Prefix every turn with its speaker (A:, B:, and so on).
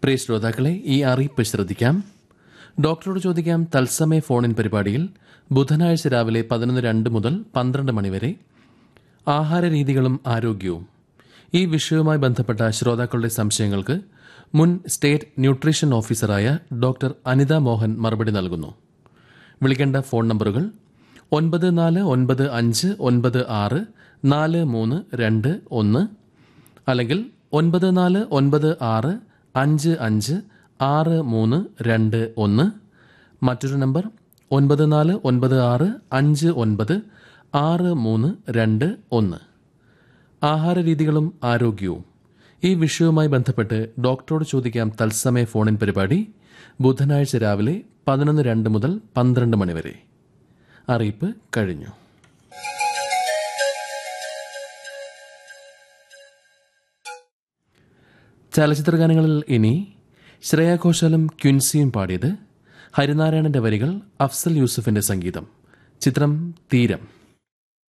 A: പ്രിയ ശ്രോതാക്കളെ ഈ അറിയിപ്പ് ശ്രദ്ധിക്കാം ഡോക്ടറോട് ചോദിക്കാം തത്സമയ ഫോണിൻ പരിപാടിയിൽ ബുധനാഴ്ച രാവിലെ പതിനൊന്ന് രണ്ട് മുതൽ പന്ത്രണ്ട് മണിവരെ ആഹാര രീതികളും ആരോഗ്യവും ഈ വിഷയവുമായി ബന്ധപ്പെട്ട ശ്രോതാക്കളുടെ സംശയങ്ങൾക്ക് മുൻ സ്റ്റേറ്റ് ന്യൂട്രീഷൻ ഓഫീസറായ ഡോക്ടർ അനിത മോഹൻ മറുപടി നൽകുന്നു വിളിക്കേണ്ട ഫോൺ നമ്പറുകൾ ഒൻപത് നാല് ഒൻപത് അഞ്ച് ഒൻപത് ആറ് നാല് മൂന്ന് രണ്ട് ഒന്ന് അല്ലെങ്കിൽ ഒൻപത് നാല് ഒൻപത് ആറ് അഞ്ച് അഞ്ച് ആറ് മൂന്ന് രണ്ട് ഒന്ന് മറ്റൊരു നമ്പർ ഒൻപത് നാല് ഒൻപത് ആറ് അഞ്ച് ഒൻപത് ആറ് മൂന്ന് രണ്ട് ഒന്ന് ആഹാര രീതികളും ആരോഗ്യവും ഈ വിഷയവുമായി ബന്ധപ്പെട്ട് ഡോക്ടറോട് ചോദിക്കാം തത്സമയ ഫോണിൻ പരിപാടി ബുധനാഴ്ച രാവിലെ പതിനൊന്ന് രണ്ട് മുതൽ പന്ത്രണ്ട് മണിവരെ അറിയിപ്പ് കഴിഞ്ഞു ചലച്ചിത്ര ഗാനങ്ങളിൽ ഇനി ശ്രേയ ഘോഷാലും ക്വിൻസിയും പാടിയത് ഹരിനാരായണന്റെ വരികൾ അഫ്സൽ യൂസുഫിന്റെ സംഗീതം ചിത്രം തീരം